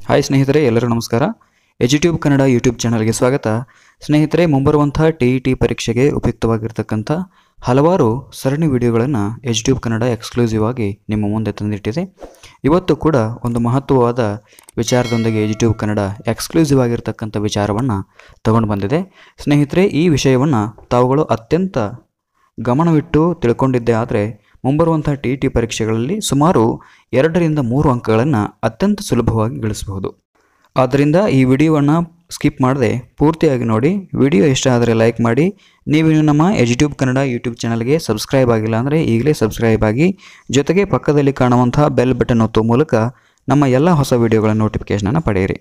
hi ಸ್ನೇಹಿತರೆ ಎಲ್ಲರೂ ನಮಸ್ಕಾರ ಎಜುಟ್ಯೂಬ್ ಕನ್ನಡ ಯೂಟ್ಯೂಬ್ ಚಾನಲ್ಗೆ ಸ್ವಾಗತ ಸ್ನೇಹಿತರೆ ಮುಂಬರುವಂಥ ಟಿ ಇ ಟಿ ಪರೀಕ್ಷೆಗೆ ಉಪಯುಕ್ತವಾಗಿರ್ತಕ್ಕಂಥ ಹಲವಾರು ಸರಣಿ ವಿಡಿಯೋಗಳನ್ನು ಎಜುಟ್ಯೂಬ್ ಕನ್ನಡ ಎಕ್ಸ್ಕ್ಲೂಸಿವ್ ಆಗಿ ನಿಮ್ಮ ಮುಂದೆ ತಂದಿಟ್ಟಿದೆ ಇವತ್ತು ಕೂಡ ಒಂದು ಮಹತ್ವವಾದ ವಿಚಾರದೊಂದಿಗೆ ಎಜುಟ್ಯೂಬ್ ಕನ್ನಡ ಎಕ್ಸ್ಕ್ಲೂಸಿವ್ ಆಗಿರ್ತಕ್ಕಂಥ ವಿಚಾರವನ್ನು ತಗೊಂಡು ಬಂದಿದೆ ಸ್ನೇಹಿತರೆ ಈ ವಿಷಯವನ್ನು ತಾವುಗಳು ಅತ್ಯಂತ ಗಮನವಿಟ್ಟು ತಿಳ್ಕೊಂಡಿದ್ದೇ ಆದರೆ ಮುಂಬರುವಂಥ ಟಿ ಇ ಟಿ ಪರೀಕ್ಷೆಗಳಲ್ಲಿ ಸುಮಾರು ಎರಡರಿಂದ ಮೂರು ಅಂಕಗಳನ್ನು ಅತ್ಯಂತ ಸುಲಭವಾಗಿ ಗಳಿಸಬಹುದು ಆದ್ದರಿಂದ ಈ ವಿಡಿಯೋವನ್ನು ಸ್ಕಿಪ್ ಮಾಡದೆ ಪೂರ್ತಿಯಾಗಿ ನೋಡಿ ವಿಡಿಯೋ ಇಷ್ಟ ಆದರೆ ಲೈಕ್ ಮಾಡಿ ನೀವಿನ್ನು ನಮ್ಮ ಎಜುಟ್ಯೂಬ್ ಕನ್ನಡ ಯೂಟ್ಯೂಬ್ ಚಾನಲ್ಗೆ ಸಬ್ಸ್ಕ್ರೈಬ್ ಆಗಿಲ್ಲ ಅಂದರೆ ಈಗಲೇ ಸಬ್ಸ್ಕ್ರೈಬ್ ಆಗಿ ಜೊತೆಗೆ ಪಕ್ಕದಲ್ಲಿ ಕಾಣುವಂಥ ಬೆಲ್ ಬಟನ್ ಒತ್ತುವ ಮೂಲಕ ನಮ್ಮ ಎಲ್ಲ ಹೊಸ ವಿಡಿಯೋಗಳ ನೋಟಿಫಿಕೇಷನನ್ನು ಪಡೆಯಿರಿ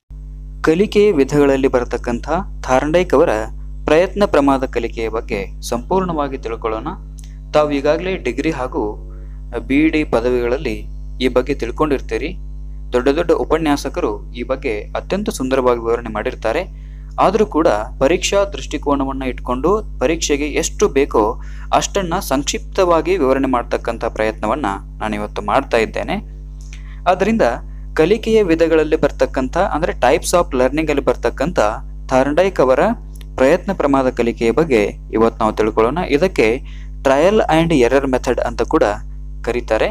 ಕಲಿಕೆ ವಿಧಗಳಲ್ಲಿ ಬರತಕ್ಕಂಥ ಥಾರ್ಂಡೈಕ್ ಅವರ ಪ್ರಯತ್ನ ಪ್ರಮಾದ ಕಲಿಕೆಯ ಬಗ್ಗೆ ಸಂಪೂರ್ಣವಾಗಿ ತಿಳ್ಕೊಳ್ಳೋಣ ತಾವು ಈಗಾಗಲೇ ಡಿಗ್ರಿ ಹಾಗೂ ಬಿ ಡಿ ಪದವಿಗಳಲ್ಲಿ ಈ ಬಗ್ಗೆ ತಿಳ್ಕೊಂಡಿರ್ತೀರಿ ದೊಡ್ಡ ದೊಡ್ಡ ಉಪನ್ಯಾಸಕರು ಈ ಬಗ್ಗೆ ಅತ್ಯಂತ ಸುಂದರವಾಗಿ ವಿವರಣೆ ಮಾಡಿರ್ತಾರೆ ಆದರೂ ಕೂಡ ಪರೀಕ್ಷಾ ದೃಷ್ಟಿಕೋನವನ್ನು ಇಟ್ಕೊಂಡು ಪರೀಕ್ಷೆಗೆ ಎಷ್ಟು ಬೇಕೋ ಅಷ್ಟನ್ನು ಸಂಕ್ಷಿಪ್ತವಾಗಿ ವಿವರಣೆ ಮಾಡ್ತಕ್ಕಂಥ ಪ್ರಯತ್ನವನ್ನು ನಾನಿವತ್ತು ಮಾಡ್ತಾ ಇದ್ದೇನೆ ಆದ್ದರಿಂದ ಕಲಿಕೆಯ ವಿಧಗಳಲ್ಲಿ ಬರ್ತಕ್ಕಂಥ ಅಂದರೆ ಟೈಪ್ಸ್ ಆಫ್ ಲರ್ನಿಂಗ್ ಅಲ್ಲಿ ಬರ್ತಕ್ಕಂಥ ಥಾರ್ಂಡೈಕ್ ಅವರ ಪ್ರಯತ್ನ ಪ್ರಮಾದ ಕಲಿಕೆಯ ಬಗ್ಗೆ ಇವತ್ತು ನಾವು ತಿಳ್ಕೊಳ್ಳೋಣ ಇದಕ್ಕೆ ಟ್ರಯಲ್ ಆ್ಯಂಡ್ ಎರರ್ ಮೆಥಡ್ ಅಂತ ಕೂಡ ಕರೀತಾರೆ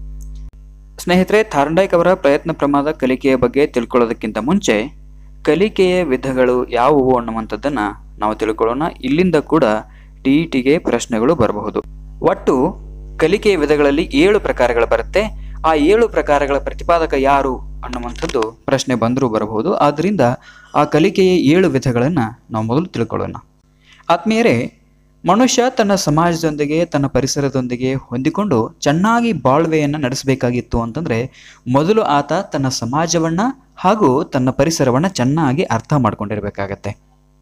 ಸ್ನೇಹಿತರೆ ಥಾರ್ಂಡೈಕ್ ಅವರ ಪ್ರಯತ್ನ ಪ್ರಮಾದ ಕಲಿಕೆಯ ಬಗ್ಗೆ ತಿಳ್ಕೊಳ್ಳೋದಕ್ಕಿಂತ ಮುಂಚೆ ಕಲಿಕೆಯ ವಿಧಗಳು ಯಾವುವು ಅನ್ನುವಂಥದ್ದನ್ನು ನಾವು ತಿಳ್ಕೊಳ್ಳೋಣ ಇಲ್ಲಿಂದ ಕೂಡ ಟಿ ಇ ಟಿಗೆ ಪ್ರಶ್ನೆಗಳು ಬರಬಹುದು ಒಟ್ಟು ಕಲಿಕೆಯ ವಿಧಗಳಲ್ಲಿ ಏಳು ಪ್ರಕಾರಗಳು ಬರುತ್ತೆ ಆ ಏಳು ಪ್ರಕಾರಗಳ ಪ್ರತಿಪಾದಕ ಯಾರು ಅನ್ನುವಂಥದ್ದು ಪ್ರಶ್ನೆ ಬಂದರೂ ಬರಬಹುದು ಆದ್ದರಿಂದ ಆ ಕಲಿಕೆಯ ಏಳು ವಿಧಗಳನ್ನು ನಾವು ಮೊದಲು ತಿಳ್ಕೊಳ್ಳೋಣ ಆತ್ಮೀಯರೇ ಮನುಷ್ಯ ತನ್ನ ಸಮಾಜದೊಂದಿಗೆ ತನ್ನ ಪರಿಸರದೊಂದಿಗೆ ಹೊಂದಿಕೊಂಡು ಚೆನ್ನಾಗಿ ಬಾಳ್ವೆಯನ್ನು ನಡೆಸಬೇಕಾಗಿತ್ತು ಅಂತಂದರೆ ಮೊದಲು ಆತ ತನ್ನ ಸಮಾಜವನ್ನು ಹಾಗೂ ತನ್ನ ಪರಿಸರವನ್ನು ಚೆನ್ನಾಗಿ ಅರ್ಥ ಮಾಡ್ಕೊಂಡಿರಬೇಕಾಗತ್ತೆ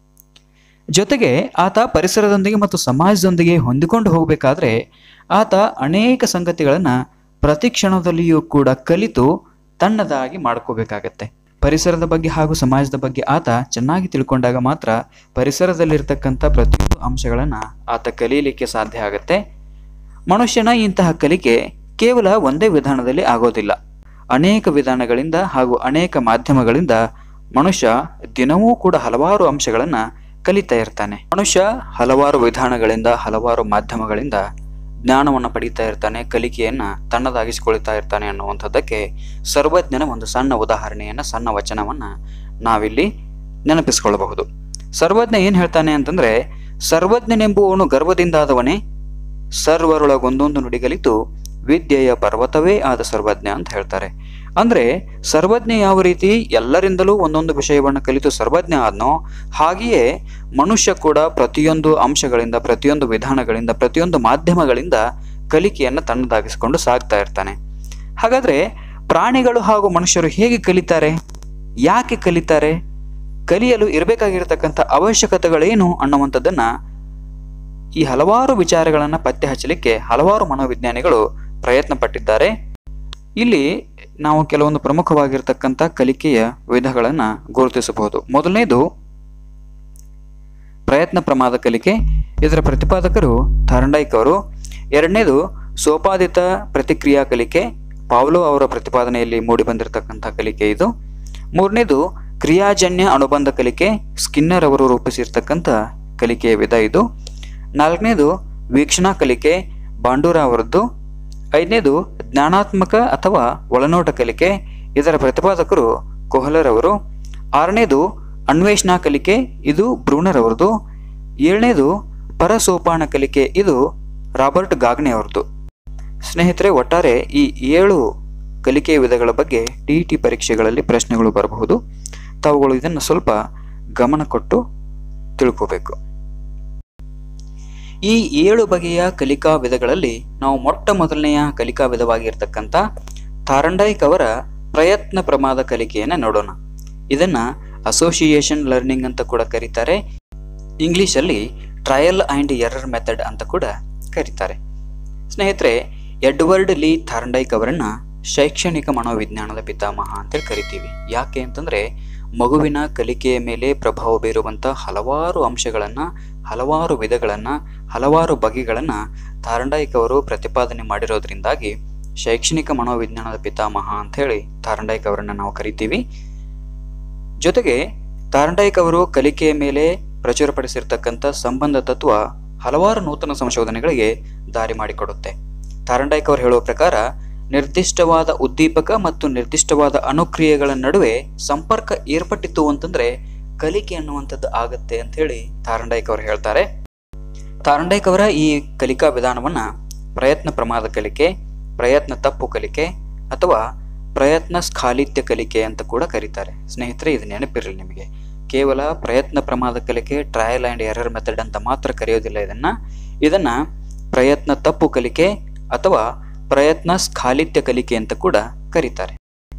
ಜೊತೆಗೆ ಆತ ಪರಿಸರದೊಂದಿಗೆ ಮತ್ತು ಸಮಾಜದೊಂದಿಗೆ ಹೊಂದಿಕೊಂಡು ಹೋಗಬೇಕಾದ್ರೆ ಆತ ಅನೇಕ ಸಂಗತಿಗಳನ್ನು ಪ್ರತಿ ಕ್ಷಣದಲ್ಲಿಯೂ ಕೂಡ ಕಲಿತು ತನ್ನದಾಗಿ ಮಾಡ್ಕೋಬೇಕಾಗತ್ತೆ ಪರಿಸರದ ಬಗ್ಗೆ ಹಾಗೂ ಸಮಾಜದ ಬಗ್ಗೆ ಆತ ಚೆನ್ನಾಗಿ ತಿಳ್ಕೊಂಡಾಗ ಮಾತ್ರ ಪರಿಸರದಲ್ಲಿರ್ತಕ್ಕಂಥ ಪ್ರತಿಯೊಂದು ಅಂಶಗಳನ್ನು ಆತ ಕಲೀಲಿಕ್ಕೆ ಸಾಧ್ಯ ಆಗತ್ತೆ ಮನುಷ್ಯನ ಇಂತಹ ಕಲಿಕೆ ಕೇವಲ ಒಂದೇ ವಿಧಾನದಲ್ಲಿ ಆಗೋದಿಲ್ಲ ಅನೇಕ ವಿಧಾನಗಳಿಂದ ಹಾಗೂ ಅನೇಕ ಮಾಧ್ಯಮಗಳಿಂದ ಮನುಷ್ಯ ದಿನವೂ ಕೂಡ ಹಲವಾರು ಅಂಶಗಳನ್ನು ಕಲಿತಾ ಇರ್ತಾನೆ ಮನುಷ್ಯ ಹಲವಾರು ವಿಧಾನಗಳಿಂದ ಹಲವಾರು ಮಾಧ್ಯಮಗಳಿಂದ ಜ್ಞಾನವನ್ನು ಪಡೀತಾ ಇರ್ತಾನೆ ಕಲಿಕೆಯನ್ನು ತನ್ನದಾಗಿಸಿಕೊಳ್ತಾ ಇರ್ತಾನೆ ಅನ್ನುವಂಥದ್ದಕ್ಕೆ ಸರ್ವಜ್ಞನ ಒಂದು ಸಣ್ಣ ಉದಾಹರಣೆಯನ್ನು ಸಣ್ಣ ವಚನವನ್ನು ನಾವಿಲ್ಲಿ ನೆನಪಿಸ್ಕೊಳ್ಬಹುದು ಸರ್ವಜ್ಞ ಏನು ಹೇಳ್ತಾನೆ ಅಂತಂದ್ರೆ ಸರ್ವಜ್ಞನೆಂಬುವವನು ಗರ್ವದಿಂದಾದವನೇ ಸರ್ವರೊಳಗೊಂದೊಂದು ನುಡಿಗಲಿತು ವಿದ್ಯೆಯ ಪರ್ವತವೇ ಆದ ಸರ್ವಜ್ಞ ಅಂತ ಹೇಳ್ತಾರೆ ಅಂದ್ರೆ ಸರ್ವಜ್ಞ ಯಾವ ರೀತಿ ಎಲ್ಲರಿಂದಲೂ ಒಂದೊಂದು ವಿಷಯವನ್ನು ಕಲಿತು ಸರ್ವಜ್ಞ ಆದ್ನೋ ಹಾಗೆಯೇ ಮನುಷ್ಯ ಕೂಡ ಪ್ರತಿಯೊಂದು ಅಂಶಗಳಿಂದ ಪ್ರತಿಯೊಂದು ವಿಧಾನಗಳಿಂದ ಪ್ರತಿಯೊಂದು ಮಾಧ್ಯಮಗಳಿಂದ ಕಲಿಕೆಯನ್ನು ತನ್ನದಾಗಿಸಿಕೊಂಡು ಸಾಗ್ತಾ ಇರ್ತಾನೆ ಹಾಗಾದ್ರೆ ಪ್ರಾಣಿಗಳು ಹಾಗೂ ಮನುಷ್ಯರು ಹೇಗೆ ಕಲಿತಾರೆ ಯಾಕೆ ಕಲಿತಾರೆ ಕಲಿಯಲು ಇರಬೇಕಾಗಿರ್ತಕ್ಕಂಥ ಅವಶ್ಯಕತೆಗಳೇನು ಅನ್ನುವಂಥದ್ದನ್ನ ಈ ಹಲವಾರು ವಿಚಾರಗಳನ್ನು ಪತ್ತೆ ಹಚ್ಚಲಿಕ್ಕೆ ಹಲವಾರು ಮನೋವಿಜ್ಞಾನಿಗಳು ಪ್ರಯತ್ನ ಪಟ್ಟಿದ್ದಾರೆ ಇಲ್ಲಿ ನಾವು ಕೆಲವೊಂದು ಪ್ರಮುಖವಾಗಿರ್ತಕ್ಕಂಥ ಕಲಿಕೆಯ ವಿಧಗಳನ್ನು ಗುರುತಿಸಬಹುದು ಮೊದಲನೇದು ಪ್ರಯತ್ನ ಪ್ರಮಾದ ಕಲಿಕೆ ಇದರ ಪ್ರತಿಪಾದಕರು ಥಾರ್ಂಡೈಕ್ ಅವರು ಎರಡನೇದು ಸೋಪಾದಿತ ಪ್ರತಿಕ್ರಿಯಾ ಕಲಿಕೆ ಪಾವ್ಲೋ ಅವರ ಪ್ರತಿಪಾದನೆಯಲ್ಲಿ ಮೂಡಿಬಂದಿರತಕ್ಕಂಥ ಕಲಿಕೆ ಇದು ಮೂರನೇದು ಕ್ರಿಯಾಜನ್ಯ ಅನುಬಂಧ ಕಲಿಕೆ ಸ್ಕಿನ್ನರ್ ಅವರು ರೂಪಿಸಿರ್ತಕ್ಕಂಥ ಕಲಿಕೆಯ ವಿಧ ಇದು ನಾಲ್ಕನೇದು ವೀಕ್ಷಣಾ ಕಲಿಕೆ ಬಾಂಡೂರಾ ಅವರದ್ದು ಐದನೇದು ಜ್ಞಾನಾತ್ಮಕ ಅಥವಾ ಒಳನೋಟ ಕಲಿಕೆ ಇದರ ಪ್ರತಿಪಾದಕರು ಕೊಹಲರ್ ಅವರು ಆರನೇದು ಅನ್ವೇಷಣಾ ಕಲಿಕೆ ಇದು ಬ್ರೂನರ್ ಅವರದು ಏಳನೇದು ಪರಸೋಪಾನ ಕಲಿಕೆ ಇದು ರಾಬರ್ಟ್ ಗಾಗ್ನೆ ಅವರದು ಸ್ನೇಹಿತರೆ ಒಟ್ಟಾರೆ ಈ ಏಳು ಕಲಿಕೆಯ ವಿಧಗಳ ಬಗ್ಗೆ ಟಿ ಟಿ ಪರೀಕ್ಷೆಗಳಲ್ಲಿ ಪ್ರಶ್ನೆಗಳು ಬರಬಹುದು ತಾವುಗಳು ಇದನ್ನು ಸ್ವಲ್ಪ ಗಮನ ಕೊಟ್ಟು ತಿಳ್ಕೋಬೇಕು ಈ ಏಳು ಬಗೆಯ ಕಲಿಕಾ ವಿಧಗಳಲ್ಲಿ ನಾವು ಮೊಟ್ಟ ಮೊದಲನೆಯ ಕಲಿಕಾ ವಿಧವಾಗಿರ್ತಕ್ಕಂಥ ಥಾರಂಡೈಕ್ ಅವರ ಪ್ರಯತ್ನ ಪ್ರಮಾದ ಕಲಿಕೆಯನ್ನು ನೋಡೋಣ ಇದನ್ನ ಅಸೋಸಿಯೇಷನ್ ಲರ್ನಿಂಗ್ ಅಂತ ಕೂಡ ಕರೀತಾರೆ ಇಂಗ್ಲಿಷಲ್ಲಿ ಟ್ರಯಲ್ ಆ್ಯಂಡ್ ಎರರ್ ಮೆಥಡ್ ಅಂತ ಕೂಡ ಕರೀತಾರೆ ಸ್ನೇಹಿತರೆ ಎಡ್ವರ್ಡ್ ಲೀ ಥಾರ್ಂಡೈಕ್ ಅವರನ್ನ ಶೈಕ್ಷಣಿಕ ಮನೋವಿಜ್ಞಾನದ ಪಿತಾಮಹ ಅಂತೇಳಿ ಕರಿತೀವಿ ಯಾಕೆ ಅಂತಂದ್ರೆ ಮಗುವಿನ ಕಲಿಕೆಯ ಮೇಲೆ ಪ್ರಭಾವ ಬೀರುವಂಥ ಹಲವಾರು ಅಂಶಗಳನ್ನು ಹಲವಾರು ವಿಧಗಳನ್ನು ಹಲವಾರು ಬಗೆಗಳನ್ನು ಥಾರ್ಂಡೈಕ್ ಅವರು ಪ್ರತಿಪಾದನೆ ಮಾಡಿರೋದ್ರಿಂದಾಗಿ ಶೈಕ್ಷಣಿಕ ಮನೋವಿಜ್ಞಾನದ ಪಿತಾಮಹ ಅಂತ ಹೇಳಿ ತಾರಂಡೈಕ್ ಅವರನ್ನ ನಾವು ಕರಿತೀವಿ ಜೊತೆಗೆ ತಾರಂಡೈಕ್ ಅವರು ಕಲಿಕೆಯ ಮೇಲೆ ಪ್ರಚುರಪಡಿಸಿರ್ತಕ್ಕಂಥ ಸಂಬಂಧ ತತ್ವ ಹಲವಾರು ನೂತನ ಸಂಶೋಧನೆಗಳಿಗೆ ದಾರಿ ಮಾಡಿಕೊಡುತ್ತೆ ತಾರಂಡೈಕ್ ಅವರು ಹೇಳುವ ಪ್ರಕಾರ ನಿರ್ದಿಷ್ಟವಾದ ಉದ್ದೀಪಕ ಮತ್ತು ನಿರ್ದಿಷ್ಟವಾದ ಅನುಕ್ರಿಯೆಗಳ ನಡುವೆ ಸಂಪರ್ಕ ಏರ್ಪಟ್ಟಿತ್ತು ಅಂತಂದ್ರೆ ಕಲಿಕೆ ಅನ್ನುವಂಥದ್ದು ಆಗತ್ತೆ ಅಂತ ಹೇಳಿ ತಾರಂಡೈಕ್ ಅವರು ಹೇಳ್ತಾರೆ ತಾರಂಡೈಕ್ ಅವರ ಈ ಕಲಿಕಾ ವಿಧಾನವನ್ನ ಪ್ರಯತ್ನ ಪ್ರಮಾದ ಕಲಿಕೆ ಪ್ರಯತ್ನ ತಪ್ಪು ಕಲಿಕೆ ಅಥವಾ ಪ್ರಯತ್ನ ಸ್ಖಾಲಿತ್ಯ ಕಲಿಕೆ ಅಂತ ಕೂಡ ಕರೀತಾರೆ ಸ್ನೇಹಿತರೆ ಇದು ನೆನಪಿರಲಿ ನಿಮಗೆ ಕೇವಲ ಪ್ರಯತ್ನ ಪ್ರಮಾದ ಕಲಿಕೆ ಟ್ರಯಲ್ ಆ್ಯಂಡ್ ಎರರ್ ಮೆಥಡ್ ಅಂತ ಮಾತ್ರ ಕರೆಯೋದಿಲ್ಲ ಇದನ್ನ ಇದನ್ನ ಪ್ರಯತ್ನ ತಪ್ಪು ಕಲಿಕೆ ಅಥವಾ ಪ್ರಯತ್ನ ಸ್ಖಾಲಿತ್ಯ ಕಲಿಕೆ ಅಂತ ಕೂಡ ಕರೀತಾರೆ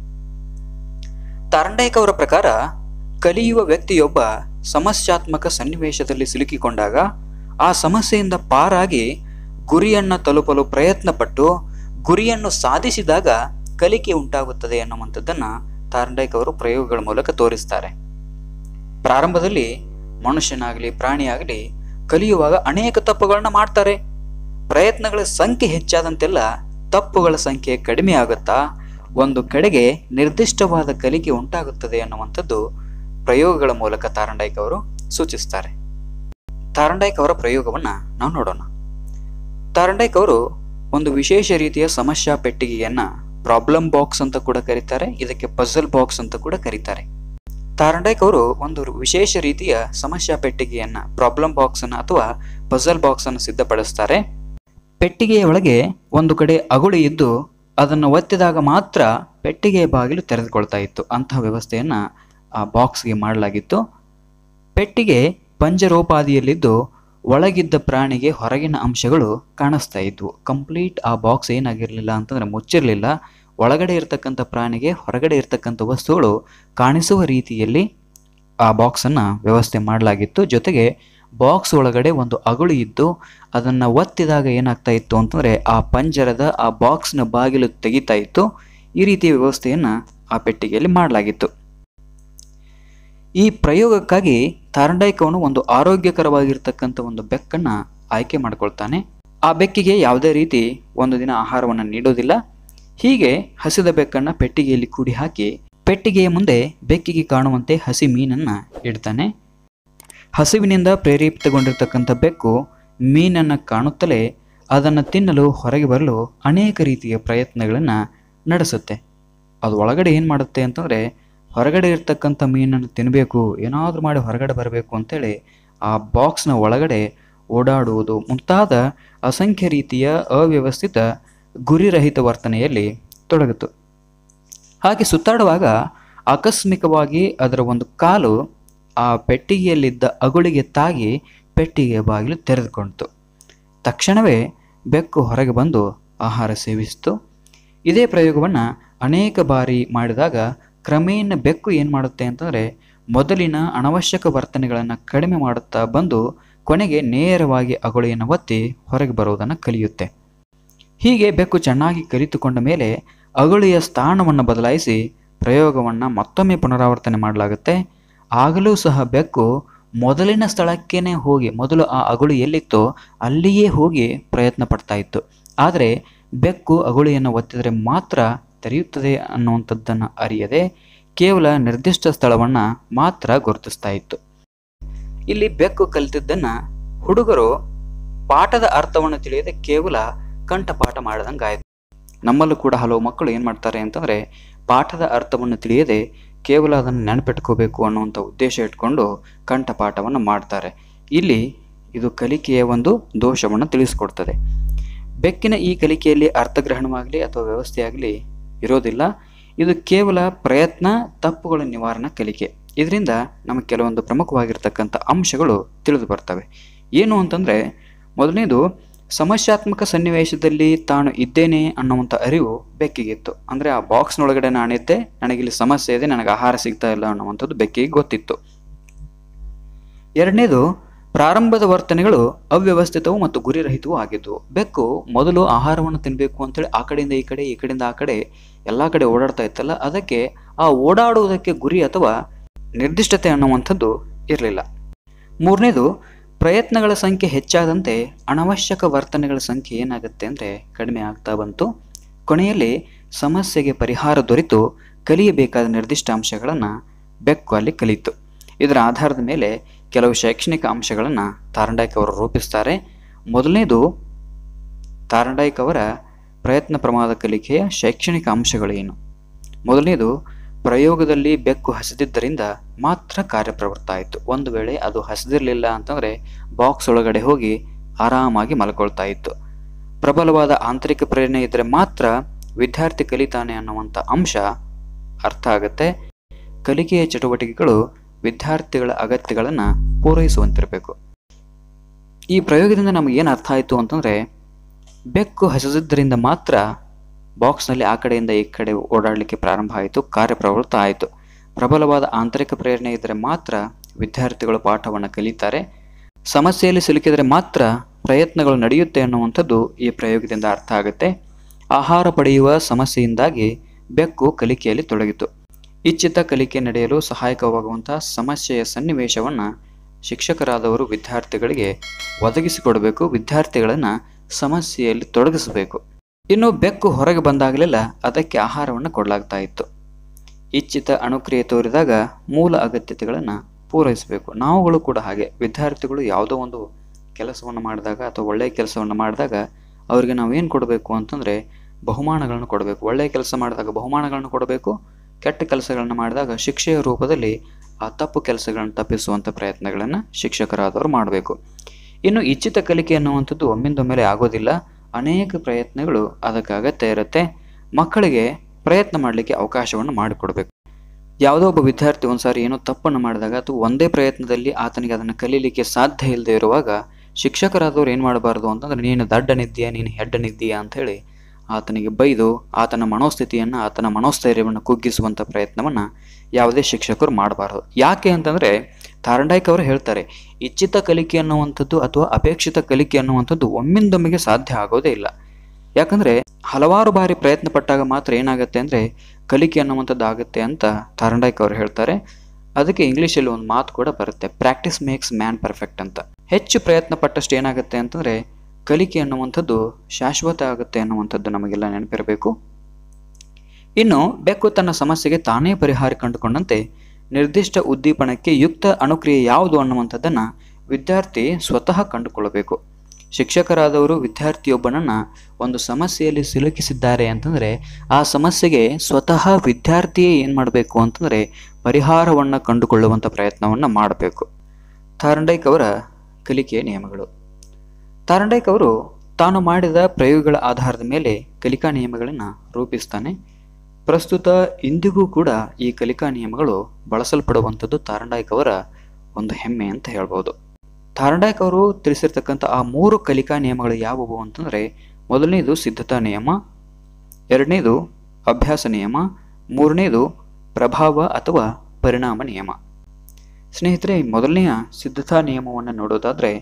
ತಾರಂಡೈಕ್ ಅವರ ಪ್ರಕಾರ ಕಲಿಯುವ ವ್ಯಕ್ತಿಯೊಬ್ಬ ಸಮಸ್ಯಾತ್ಮಕ ಸನ್ನಿವೇಶದಲ್ಲಿ ಸಿಲುಕಿಕೊಂಡಾಗ ಆ ಸಮಸ್ಯೆಯಿಂದ ಪಾರಾಗಿ ಗುರಿಯನ್ನ ತಲುಪಲು ಪ್ರಯತ್ನ ಪಟ್ಟು ಗುರಿಯನ್ನು ಸಾಧಿಸಿದಾಗ ಕಲಿಕೆ ಉಂಟಾಗುತ್ತದೆ ಅನ್ನುವಂಥದ್ದನ್ನ ತಾರಂಡೈಕ್ ಅವರು ಪ್ರಯೋಗಗಳ ಮೂಲಕ ತೋರಿಸ್ತಾರೆ ಪ್ರಾರಂಭದಲ್ಲಿ ಮನುಷ್ಯನಾಗಲಿ ಪ್ರಾಣಿಯಾಗಲಿ ಕಲಿಯುವಾಗ ಅನೇಕ ತಪ್ಪುಗಳನ್ನ ಮಾಡ್ತಾರೆ ಪ್ರಯತ್ನಗಳ ಸಂಖ್ಯೆ ಹೆಚ್ಚಾದಂತೆಲ್ಲ ತಪ್ಪುಗಳ ಸಂಖ್ಯೆ ಕಡಿಮೆ ಆಗುತ್ತಾ ಒಂದು ಕಡೆಗೆ ನಿರ್ದಿಷ್ಟವಾದ ಕಲಿಕೆ ಉಂಟಾಗುತ್ತದೆ ಅನ್ನುವಂಥದ್ದು ಪ್ರಯೋಗಗಳ ಮೂಲಕ ತಾರಂಡೈಕ್ ಅವರು ಸೂಚಿಸ್ತಾರೆ ತಾರಂಡೈಕ್ ಅವರ ಪ್ರಯೋಗವನ್ನ ನಾವು ನೋಡೋಣ ತಾರಂಡೈಕ್ ಅವರು ಒಂದು ವಿಶೇಷ ರೀತಿಯ ಸಮಸ್ಯಾ ಪೆಟ್ಟಿಗೆಯನ್ನ ಪ್ರಾಬ್ಲಮ್ ಬಾಕ್ಸ್ ಅಂತ ಕೂಡ ಕರೀತಾರೆ ಇದಕ್ಕೆ ಪಜಲ್ ಬಾಕ್ಸ್ ಅಂತ ಕೂಡ ಕರೀತಾರೆ ತಾರಂಡೈಕ್ ಅವರು ಒಂದು ವಿಶೇಷ ರೀತಿಯ ಸಮಸ್ಯಾ ಪೆಟ್ಟಿಗೆಯನ್ನ ಪ್ರಾಬ್ಲಮ್ ಬಾಕ್ಸ್ ಅನ್ನ ಅಥವಾ ಪಜಲ್ ಬಾಕ್ಸ್ ಅನ್ನು ಸಿದ್ಧಪಡಿಸ್ತಾರೆ ಪೆಟ್ಟಿಗೆಯ ಒಳಗೆ ಒಂದು ಕಡೆ ಅಗುಳಿ ಇದ್ದು ಅದನ್ನು ಒತ್ತಿದಾಗ ಮಾತ್ರ ಪೆಟ್ಟಿಗೆಯ ಬಾಗಿಲು ತೆರೆದುಕೊಳ್ತಾ ಇತ್ತು ಅಂತಹ ವ್ಯವಸ್ಥೆಯನ್ನ ಆ ಬಾಕ್ಸ್ಗೆ ಮಾಡಲಾಗಿತ್ತು ಪೆಟ್ಟಿಗೆ ಪಂಜರೋಪಾದಿಯಲ್ಲಿದ್ದು ಒಳಗಿದ್ದ ಪ್ರಾಣಿಗೆ ಹೊರಗಿನ ಅಂಶಗಳು ಕಾಣಿಸ್ತಾ ಇದ್ವು ಕಂಪ್ಲೀಟ್ ಆ ಬಾಕ್ಸ್ ಏನಾಗಿರಲಿಲ್ಲ ಅಂತಂದ್ರೆ ಮುಚ್ಚಿರಲಿಲ್ಲ ಒಳಗಡೆ ಇರತಕ್ಕಂಥ ಪ್ರಾಣಿಗೆ ಹೊರಗಡೆ ಇರತಕ್ಕಂಥ ವಸ್ತುಗಳು ಕಾಣಿಸುವ ರೀತಿಯಲ್ಲಿ ಆ ಬಾಕ್ಸನ್ನು ವ್ಯವಸ್ಥೆ ಮಾಡಲಾಗಿತ್ತು ಜೊತೆಗೆ ಬಾಕ್ಸ್ ಒಳಗಡೆ ಒಂದು ಅಗುಳಿ ಇದ್ದು ಅದನ್ನು ಒತ್ತಿದಾಗ ಏನಾಗ್ತಾ ಇತ್ತು ಅಂತಂದರೆ ಆ ಪಂಜರದ ಆ ಬಾಕ್ಸ್ನ ಬಾಗಿಲು ತೆಗಿತಾ ಇತ್ತು ಈ ರೀತಿಯ ವ್ಯವಸ್ಥೆಯನ್ನು ಆ ಪೆಟ್ಟಿಗೆಯಲ್ಲಿ ಮಾಡಲಾಗಿತ್ತು ಈ ಪ್ರಯೋಗಕ್ಕಾಗಿ ತಾರಂಡೈಕ್ ಅವನು ಒಂದು ಆರೋಗ್ಯಕರವಾಗಿರ್ತಕ್ಕಂಥ ಒಂದು ಬೆಕ್ಕನ್ನು ಆಯ್ಕೆ ಮಾಡ್ಕೊಳ್ತಾನೆ ಆ ಬೆಕ್ಕಿಗೆ ಯಾವುದೇ ರೀತಿ ಒಂದು ದಿನ ಆಹಾರವನ್ನು ನೀಡೋದಿಲ್ಲ ಹೀಗೆ ಹಸಿದ ಬೆಕ್ಕನ್ನು ಪೆಟ್ಟಿಗೆಯಲ್ಲಿ ಕೂಡಿ ಹಾಕಿ ಪೆಟ್ಟಿಗೆಯ ಮುಂದೆ ಬೆಕ್ಕಿಗೆ ಕಾಣುವಂತೆ ಹಸಿ ಮೀನನ್ನು ಇಡ್ತಾನೆ ಹಸಿವಿನಿಂದ ಪ್ರೇರೇಪಿತಗೊಂಡಿರ್ತಕ್ಕಂಥ ಬೆಕ್ಕು ಮೀನನ್ನು ಕಾಣುತ್ತಲೇ ಅದನ್ನು ತಿನ್ನಲು ಹೊರಗೆ ಬರಲು ಅನೇಕ ರೀತಿಯ ಪ್ರಯತ್ನಗಳನ್ನು ನಡೆಸುತ್ತೆ ಅದು ಒಳಗಡೆ ಏನು ಮಾಡುತ್ತೆ ಅಂತಂದರೆ ಹೊರಗಡೆ ಇರ್ತಕ್ಕಂಥ ಮೀನನ್ನು ತಿನ್ನಬೇಕು ಏನಾದರೂ ಮಾಡಿ ಹೊರಗಡೆ ಬರಬೇಕು ಅಂತೇಳಿ ಆ ಬಾಕ್ಸ್ನ ಒಳಗಡೆ ಓಡಾಡುವುದು ಮುಂತಾದ ಅಸಂಖ್ಯ ರೀತಿಯ ಅವ್ಯವಸ್ಥಿತ ಗುರಿರಹಿತ ವರ್ತನೆಯಲ್ಲಿ ತೊಡಗಿತು ಹಾಗೆ ಸುತ್ತಾಡುವಾಗ ಆಕಸ್ಮಿಕವಾಗಿ ಅದರ ಒಂದು ಕಾಲು ಆ ಪೆಟ್ಟಿಗೆಯಲ್ಲಿದ್ದ ಅಗುಳಿಗೆ ತಾಗಿ ಪೆಟ್ಟಿಗೆಯ ಬಾಗಿಲು ತೆರೆದುಕೊಂಡಿತು ತಕ್ಷಣವೇ ಬೆಕ್ಕು ಹೊರಗೆ ಬಂದು ಆಹಾರ ಸೇವಿಸಿತು ಇದೇ ಪ್ರಯೋಗವನ್ನು ಅನೇಕ ಬಾರಿ ಮಾಡಿದಾಗ ಕ್ರಮೇಣ ಬೆಕ್ಕು ಏನು ಮಾಡುತ್ತೆ ಅಂತಂದರೆ ಮೊದಲಿನ ಅನವಶ್ಯಕ ವರ್ತನೆಗಳನ್ನು ಕಡಿಮೆ ಮಾಡುತ್ತಾ ಬಂದು ಕೊನೆಗೆ ನೇರವಾಗಿ ಅಗುಳಿಯನ್ನು ಒತ್ತಿ ಹೊರಗೆ ಬರುವುದನ್ನು ಕಲಿಯುತ್ತೆ ಹೀಗೆ ಬೆಕ್ಕು ಚೆನ್ನಾಗಿ ಕಲಿತುಕೊಂಡ ಮೇಲೆ ಅಗುಳಿಯ ಸ್ಥಾನವನ್ನು ಬದಲಾಯಿಸಿ ಪ್ರಯೋಗವನ್ನು ಮತ್ತೊಮ್ಮೆ ಪುನರಾವರ್ತನೆ ಮಾಡಲಾಗುತ್ತೆ ಆಗಲೂ ಸಹ ಬೆಕ್ಕು ಮೊದಲಿನ ಸ್ಥಳಕ್ಕೇನೆ ಹೋಗಿ ಮೊದಲು ಆ ಅಗುಳಿ ಎಲ್ಲಿತ್ತೋ ಅಲ್ಲಿಯೇ ಹೋಗಿ ಪ್ರಯತ್ನ ಪಡ್ತಾ ಇತ್ತು ಆದರೆ ಬೆಕ್ಕು ಅಗುಳಿಯನ್ನು ಒತ್ತಿದರೆ ಮಾತ್ರ ತೆರೆಯುತ್ತದೆ ಅನ್ನುವಂಥದ್ದನ್ನು ಅರಿಯದೆ ಕೇವಲ ನಿರ್ದಿಷ್ಟ ಸ್ಥಳವನ್ನು ಮಾತ್ರ ಗುರುತಿಸ್ತಾ ಇತ್ತು ಇಲ್ಲಿ ಬೆಕ್ಕು ಕಲಿತಿದ್ದನ್ನು ಹುಡುಗರು ಪಾಠದ ಅರ್ಥವನ್ನು ತಿಳಿಯದೆ ಕೇವಲ ಕಂಠಪಾಠ ಮಾಡಿದಂಗಾಯ್ತು ನಮ್ಮಲ್ಲೂ ಕೂಡ ಹಲವು ಮಕ್ಕಳು ಏನು ಮಾಡ್ತಾರೆ ಅಂತಂದರೆ ಪಾಠದ ಅರ್ಥವನ್ನು ತಿಳಿಯದೆ ಕೇವಲ ಅದನ್ನು ನೆನಪಿಟ್ಕೋಬೇಕು ಅನ್ನುವಂಥ ಉದ್ದೇಶ ಇಟ್ಕೊಂಡು ಕಂಠಪಾಠವನ್ನು ಮಾಡ್ತಾರೆ ಇಲ್ಲಿ ಇದು ಕಲಿಕೆಯ ಒಂದು ದೋಷವನ್ನು ತಿಳಿಸ್ಕೊಡ್ತದೆ ಬೆಕ್ಕಿನ ಈ ಕಲಿಕೆಯಲ್ಲಿ ಅರ್ಥಗ್ರಹಣವಾಗಲಿ ಅಥವಾ ವ್ಯವಸ್ಥೆಯಾಗಲಿ ಇರೋದಿಲ್ಲ ಇದು ಕೇವಲ ಪ್ರಯತ್ನ ತಪ್ಪುಗಳ ನಿವಾರಣಾ ಕಲಿಕೆ ಇದರಿಂದ ನಮಗೆ ಕೆಲವೊಂದು ಪ್ರಮುಖವಾಗಿರ್ತಕ್ಕಂಥ ಅಂಶಗಳು ತಿಳಿದು ಬರ್ತವೆ ಏನು ಅಂತಂದರೆ ಮೊದಲನೇದು ಸಮಸ್ಯಾತ್ಮಕ ಸನ್ನಿವೇಶದಲ್ಲಿ ತಾನು ಇದ್ದೇನೆ ಅನ್ನುವಂಥ ಅರಿವು ಬೆಕ್ಕಿಗಿತ್ತು ಅಂದರೆ ಆ ಬಾಕ್ಸ್ನೊಳಗಡೆ ನಾನಿದ್ದೆ ನನಗಿಲ್ಲಿ ಸಮಸ್ಯೆ ಇದೆ ನನಗೆ ಆಹಾರ ಸಿಗ್ತಾ ಇಲ್ಲ ಅನ್ನುವಂಥದ್ದು ಬೆಕ್ಕಿಗೆ ಗೊತ್ತಿತ್ತು ಎರಡನೇದು ಪ್ರಾರಂಭದ ವರ್ತನೆಗಳು ಅವ್ಯವಸ್ಥಿತವು ಮತ್ತು ಗುರಿರಹಿತವೂ ಆಗಿದ್ವು ಬೆಕ್ಕು ಮೊದಲು ಆಹಾರವನ್ನು ತಿನ್ನಬೇಕು ಅಂತೇಳಿ ಆ ಕಡೆಯಿಂದ ಈ ಕಡೆ ಈ ಕಡೆಯಿಂದ ಆ ಕಡೆ ಎಲ್ಲ ಕಡೆ ಓಡಾಡ್ತಾ ಇತ್ತಲ್ಲ ಅದಕ್ಕೆ ಆ ಓಡಾಡುವುದಕ್ಕೆ ಗುರಿ ಅಥವಾ ನಿರ್ದಿಷ್ಟತೆ ಅನ್ನುವಂಥದ್ದು ಇರಲಿಲ್ಲ ಮೂರನೇದು ಪ್ರಯತ್ನಗಳ ಸಂಖ್ಯೆ ಹೆಚ್ಚಾದಂತೆ ಅನವಶ್ಯಕ ವರ್ತನೆಗಳ ಸಂಖ್ಯೆ ಏನಾಗುತ್ತೆ ಅಂದರೆ ಕಡಿಮೆ ಆಗ್ತಾ ಬಂತು ಕೊನೆಯಲ್ಲಿ ಸಮಸ್ಯೆಗೆ ಪರಿಹಾರ ದೊರೆತು ಕಲಿಯಬೇಕಾದ ನಿರ್ದಿಷ್ಟ ಅಂಶಗಳನ್ನು ಬೆಕ್ಕು ಅಲ್ಲಿ ಕಲಿಯಿತು ಇದರ ಆಧಾರದ ಮೇಲೆ ಕೆಲವು ಶೈಕ್ಷಣಿಕ ಅಂಶಗಳನ್ನು ತಾರಂಡಾಯ್ಕ್ ಅವರು ರೂಪಿಸ್ತಾರೆ ಮೊದಲನೇದು ತಾರಂಡಾಯ್ಕ್ ಅವರ ಪ್ರಯತ್ನ ಪ್ರಮಾದ ಕಲಿಕೆಯ ಶೈಕ್ಷಣಿಕ ಅಂಶಗಳು ಏನು ಮೊದಲನೇದು ಪ್ರಯೋಗದಲ್ಲಿ ಬೆಕ್ಕು ಹಸಿದಿದ್ದರಿಂದ ಮಾತ್ರ ಕಾರ್ಯಪ್ರವೃತ್ತ ಆಯಿತು ಒಂದು ವೇಳೆ ಅದು ಹಸಿದಿರಲಿಲ್ಲ ಅಂತಂದರೆ ಬಾಕ್ಸ್ ಒಳಗಡೆ ಹೋಗಿ ಆರಾಮಾಗಿ ಮಲ್ಕೊಳ್ತಾ ಇತ್ತು ಪ್ರಬಲವಾದ ಆಂತರಿಕ ಪ್ರೇರಣೆ ಇದ್ದರೆ ಮಾತ್ರ ವಿದ್ಯಾರ್ಥಿ ಕಲಿತಾನೆ ಅನ್ನುವಂಥ ಅಂಶ ಅರ್ಥ ಆಗುತ್ತೆ ಕಲಿಕೆಯ ಚಟುವಟಿಕೆಗಳು ವಿದ್ಯಾರ್ಥಿಗಳ ಅಗತ್ಯಗಳನ್ನು ಪೂರೈಸುವಂತಿರಬೇಕು ಈ ಪ್ರಯೋಗದಿಂದ ನಮಗೇನು ಅರ್ಥ ಆಯಿತು ಅಂತಂದರೆ ಬೆಕ್ಕು ಹಸಿದಿದ್ದರಿಂದ ಮಾತ್ರ ಬಾಕ್ಸ್ನಲ್ಲಿ ಆ ಕಡೆಯಿಂದ ಈ ಕಡೆ ಓಡಾಡಲಿಕ್ಕೆ ಪ್ರಾರಂಭ ಆಯಿತು ಕಾರ್ಯಪ್ರವೃತ್ತ ಆಯಿತು ಪ್ರಬಲವಾದ ಆಂತರಿಕ ಪ್ರೇರಣೆ ಇದ್ದರೆ ಮಾತ್ರ ವಿದ್ಯಾರ್ಥಿಗಳು ಪಾಠವನ್ನು ಕಲಿತಾರೆ ಸಮಸ್ಯೆಯಲ್ಲಿ ಸಿಲುಕಿದರೆ ಮಾತ್ರ ಪ್ರಯತ್ನಗಳು ನಡೆಯುತ್ತೆ ಅನ್ನುವಂಥದ್ದು ಈ ಪ್ರಯೋಗದಿಂದ ಅರ್ಥ ಆಗುತ್ತೆ ಆಹಾರ ಪಡೆಯುವ ಸಮಸ್ಯೆಯಿಂದಾಗಿ ಬೆಕ್ಕು ಕಲಿಕೆಯಲ್ಲಿ ತೊಡಗಿತು ಇಚ್ಛಿತ ಕಲಿಕೆ ನಡೆಯಲು ಸಹಾಯಕವಾಗುವಂಥ ಸಮಸ್ಯೆಯ ಸನ್ನಿವೇಶವನ್ನು ಶಿಕ್ಷಕರಾದವರು ವಿದ್ಯಾರ್ಥಿಗಳಿಗೆ ಒದಗಿಸಿಕೊಡಬೇಕು ವಿದ್ಯಾರ್ಥಿಗಳನ್ನು ಸಮಸ್ಯೆಯಲ್ಲಿ ತೊಡಗಿಸಬೇಕು ಇನ್ನು ಬೆಕ್ಕು ಹೊರಗೆ ಬಂದಾಗಲೆಲ್ಲ ಅದಕ್ಕೆ ಆಹಾರವನ್ನು ಕೊಡಲಾಗ್ತಾ ಇತ್ತು ಇಚ್ಛಿತ ಅನುಕ್ರಿಯೆ ತೋರಿದಾಗ ಮೂಲ ಅಗತ್ಯತೆಗಳನ್ನು ಪೂರೈಸಬೇಕು ನಾವುಗಳು ಕೂಡ ಹಾಗೆ ವಿದ್ಯಾರ್ಥಿಗಳು ಯಾವುದೋ ಒಂದು ಕೆಲಸವನ್ನು ಮಾಡಿದಾಗ ಅಥವಾ ಒಳ್ಳೆಯ ಕೆಲಸವನ್ನು ಮಾಡಿದಾಗ ಅವರಿಗೆ ನಾವು ಏನು ಕೊಡಬೇಕು ಅಂತಂದರೆ ಬಹುಮಾನಗಳನ್ನು ಕೊಡಬೇಕು ಒಳ್ಳೆಯ ಕೆಲಸ ಮಾಡಿದಾಗ ಬಹುಮಾನಗಳನ್ನು ಕೊಡಬೇಕು ಕೆಟ್ಟ ಕೆಲಸಗಳನ್ನು ಮಾಡಿದಾಗ ಶಿಕ್ಷೆಯ ರೂಪದಲ್ಲಿ ಆ ತಪ್ಪು ಕೆಲಸಗಳನ್ನು ತಪ್ಪಿಸುವಂಥ ಪ್ರಯತ್ನಗಳನ್ನು ಶಿಕ್ಷಕರಾದವರು ಮಾಡಬೇಕು ಇನ್ನು ಇಚ್ಛಿತ ಕಲಿಕೆ ಅನ್ನುವಂಥದ್ದು ಒಮ್ಮಿಂದೊಮ್ಮೆಲೆ ಆಗೋದಿಲ್ಲ ಅನೇಕ ಪ್ರಯತ್ನಗಳು ಅದಕ್ಕೆ ಅಗತ್ಯ ಇರುತ್ತೆ ಮಕ್ಕಳಿಗೆ ಪ್ರಯತ್ನ ಮಾಡಲಿಕ್ಕೆ ಅವಕಾಶವನ್ನು ಮಾಡಿಕೊಡ್ಬೇಕು ಯಾವುದೋ ಒಬ್ಬ ವಿದ್ಯಾರ್ಥಿ ಒಂದ್ಸಾರಿ ಏನೋ ತಪ್ಪನ್ನು ಮಾಡಿದಾಗ ಅಥವಾ ಒಂದೇ ಪ್ರಯತ್ನದಲ್ಲಿ ಆತನಿಗೆ ಅದನ್ನು ಕಲೀಲಿಕ್ಕೆ ಸಾಧ್ಯ ಇಲ್ಲದೆ ಇರುವಾಗ ಶಿಕ್ಷಕರಾದವ್ರು ಏನು ಮಾಡಬಾರ್ದು ಅಂತಂದ್ರೆ ನೀನು ದಡ್ಡನಿದ್ದೀಯಾ ನೀನು ಹೆಡ್ಡನಿದ್ದೀಯಾ ಅಂಥೇಳಿ ಆತನಿಗೆ ಬೈದು ಆತನ ಮನೋಸ್ಥಿತಿಯನ್ನು ಆತನ ಮನೋಸ್ಥೈರ್ಯವನ್ನು ಕುಗ್ಗಿಸುವಂಥ ಪ್ರಯತ್ನವನ್ನು ಯಾವುದೇ ಶಿಕ್ಷಕರು ಮಾಡಬಾರ್ದು ಯಾಕೆ ಅಂತಂದರೆ ತಾರಂಡಾಯ್ಕ್ ಅವರು ಹೇಳ್ತಾರೆ ಇಚ್ಛಿತ ಕಲಿಕೆ ಅನ್ನುವಂಥದ್ದು ಅಥವಾ ಅಪೇಕ್ಷಿತ ಕಲಿಕೆ ಅನ್ನುವಂಥದ್ದು ಒಮ್ಮಿಂದೊಮ್ಮೆಗೆ ಸಾಧ್ಯ ಆಗೋದೇ ಇಲ್ಲ ಯಾಕಂದರೆ ಹಲವಾರು ಬಾರಿ ಪ್ರಯತ್ನ ಪಟ್ಟಾಗ ಮಾತ್ರ ಏನಾಗುತ್ತೆ ಅಂದರೆ ಕಲಿಕೆ ಅನ್ನುವಂಥದ್ದು ಆಗುತ್ತೆ ಅಂತ ತಾರಂಡಾಯ್ಕ್ ಅವರು ಹೇಳ್ತಾರೆ ಅದಕ್ಕೆ ಇಂಗ್ಲೀಷಲ್ಲಿ ಒಂದು ಮಾತು ಕೂಡ ಬರುತ್ತೆ ಪ್ರಾಕ್ಟೀಸ್ ಮೇಕ್ಸ್ ಮ್ಯಾನ್ ಪರ್ಫೆಕ್ಟ್ ಅಂತ ಹೆಚ್ಚು ಪ್ರಯತ್ನ ಪಟ್ಟಷ್ಟು ಏನಾಗುತ್ತೆ ಅಂತಂದರೆ ಕಲಿಕೆ ಅನ್ನುವಂಥದ್ದು ಶಾಶ್ವತ ಆಗುತ್ತೆ ಅನ್ನುವಂಥದ್ದು ನಮಗೆಲ್ಲ ನೆನಪಿರಬೇಕು ಇನ್ನು ಬೆಕ್ಕು ತನ್ನ ಸಮಸ್ಯೆಗೆ ತಾನೇ ಪರಿಹಾರ ಕಂಡುಕೊಂಡಂತೆ ನಿರ್ದಿಷ್ಟ ಉದ್ದೀಪನಕ್ಕೆ ಯುಕ್ತ ಅನುಕ್ರಿಯೆ ಯಾವುದು ಅನ್ನುವಂಥದ್ದನ್ನು ವಿದ್ಯಾರ್ಥಿ ಸ್ವತಃ ಕಂಡುಕೊಳ್ಳಬೇಕು ಶಿಕ್ಷಕರಾದವರು ವಿದ್ಯಾರ್ಥಿಯೊಬ್ಬನನ್ನು ಒಂದು ಸಮಸ್ಯೆಯಲ್ಲಿ ಸಿಲುಕಿಸಿದ್ದಾರೆ ಅಂತಂದರೆ ಆ ಸಮಸ್ಯೆಗೆ ಸ್ವತಃ ವಿದ್ಯಾರ್ಥಿಯೇ ಏನು ಮಾಡಬೇಕು ಅಂತಂದರೆ ಪರಿಹಾರವನ್ನು ಕಂಡುಕೊಳ್ಳುವಂಥ ಪ್ರಯತ್ನವನ್ನು ಮಾಡಬೇಕು ತಾರಂಡೈಕ್ ಅವರ ಕಲಿಕೆಯ ನಿಯಮಗಳು ತಾರಂಡೈಕ್ ಅವರು ತಾನು ಮಾಡಿದ ಪ್ರಯೋಗಗಳ ಆಧಾರದ ಮೇಲೆ ಕಲಿಕಾ ನಿಯಮಗಳನ್ನು ರೂಪಿಸ್ತಾನೆ ಪ್ರಸ್ತುತ ಇಂದಿಗೂ ಕೂಡ ಈ ಕಲಿಕಾ ನಿಯಮಗಳು ಬಳಸಲ್ಪಡುವಂಥದ್ದು ತಾರಂಡಾಯ್ಕ್ ಅವರ ಒಂದು ಹೆಮ್ಮೆ ಅಂತ ಹೇಳ್ಬೋದು ತಾರಂಡಾಯ್ಕ್ ಅವರು ತಿಳಿಸಿರ್ತಕ್ಕಂಥ ಆ ಮೂರು ಕಲಿಕಾ ನಿಯಮಗಳು ಯಾವುವು ಅಂತಂದರೆ ಮೊದಲನೇದು ಸಿದ್ಧತಾ ನಿಯಮ ಎರಡನೇದು ಅಭ್ಯಾಸ ನಿಯಮ ಮೂರನೇದು ಪ್ರಭಾವ ಅಥವಾ ಪರಿಣಾಮ ನಿಯಮ ಸ್ನೇಹಿತರೆ ಮೊದಲನೆಯ ಸಿದ್ಧತಾ ನಿಯಮವನ್ನು ನೋಡೋದಾದರೆ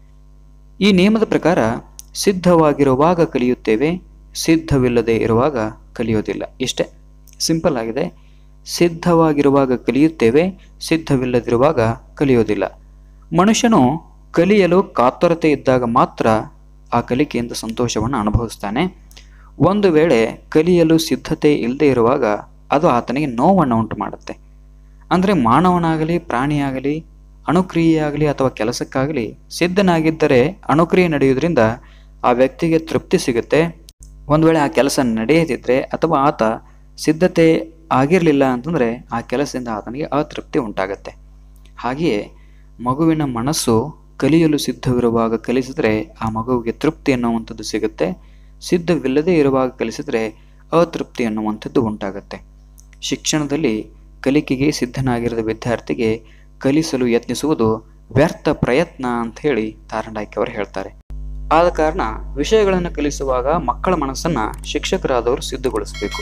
ಈ ನಿಯಮದ ಪ್ರಕಾರ ಸಿದ್ಧವಾಗಿರುವಾಗ ಕಲಿಯುತ್ತೇವೆ ಸಿದ್ಧವಿಲ್ಲದೆ ಇರುವಾಗ ಕಲಿಯೋದಿಲ್ಲ ಇಷ್ಟೇ ಸಿಂಪಲ್ ಆಗಿದೆ ಸಿದ್ಧವಾಗಿರುವಾಗ ಕಲಿಯುತ್ತೇವೆ ಸಿದ್ಧವಿಲ್ಲದಿರುವಾಗ ಕಲಿಯೋದಿಲ್ಲ ಮನುಷ್ಯನು ಕಲಿಯಲು ಕಾತರತೆ ಇದ್ದಾಗ ಮಾತ್ರ ಆ ಕಲಿಕೆಯಿಂದ ಸಂತೋಷವನ್ನು ಅನುಭವಿಸ್ತಾನೆ ಒಂದು ವೇಳೆ ಕಲಿಯಲು ಸಿದ್ಧತೆ ಇಲ್ಲದೆ ಇರುವಾಗ ಅದು ಆತನಿಗೆ ನೋವನ್ನು ಉಂಟು ಮಾಡುತ್ತೆ ಅಂದರೆ ಮಾನವನಾಗಲಿ ಪ್ರಾಣಿಯಾಗಲಿ ಅಣುಕ್ರಿಯೆಯಾಗಲಿ ಅಥವಾ ಕೆಲಸಕ್ಕಾಗಲಿ ಸಿದ್ಧನಾಗಿದ್ದರೆ ಅಣುಕ್ರಿಯೆ ನಡೆಯುವುದರಿಂದ ಆ ವ್ಯಕ್ತಿಗೆ ತೃಪ್ತಿ ಸಿಗುತ್ತೆ ಒಂದು ವೇಳೆ ಆ ಕೆಲಸ ನಡೆಯದಿದ್ದರೆ ಅಥವಾ ಆತ ಸಿದ್ಧತೆ ಆಗಿರಲಿಲ್ಲ ಅಂತಂದರೆ ಆ ಕೆಲಸದಿಂದ ಆತನಿಗೆ ಅತೃಪ್ತಿ ಉಂಟಾಗತ್ತೆ ಹಾಗೆಯೇ ಮಗುವಿನ ಮನಸ್ಸು ಕಲಿಯಲು ಸಿದ್ಧವಿರುವಾಗ ಕಲಿಸಿದರೆ ಆ ಮಗುವಿಗೆ ತೃಪ್ತಿ ಅನ್ನುವಂಥದ್ದು ಸಿಗುತ್ತೆ ಸಿದ್ಧವಿಲ್ಲದೆ ಇರುವಾಗ ಕಲಿಸಿದರೆ ಅತೃಪ್ತಿ ಅನ್ನುವಂಥದ್ದು ಉಂಟಾಗತ್ತೆ ಶಿಕ್ಷಣದಲ್ಲಿ ಕಲಿಕೆಗೆ ಸಿದ್ಧನಾಗಿರದ ವಿದ್ಯಾರ್ಥಿಗೆ ಕಲಿಸಲು ಯತ್ನಿಸುವುದು ವ್ಯರ್ಥ ಪ್ರಯತ್ನ ಅಂತ ಹೇಳಿ ತಾರಂಡಾಯ್ಕ್ ಅವರು ಹೇಳ್ತಾರೆ ಆದ ಕಾರಣ ವಿಷಯಗಳನ್ನು ಕಲಿಸುವಾಗ ಮಕ್ಕಳ ಮನಸ್ಸನ್ನು ಶಿಕ್ಷಕರಾದವರು ಸಿದ್ಧಗೊಳಿಸಬೇಕು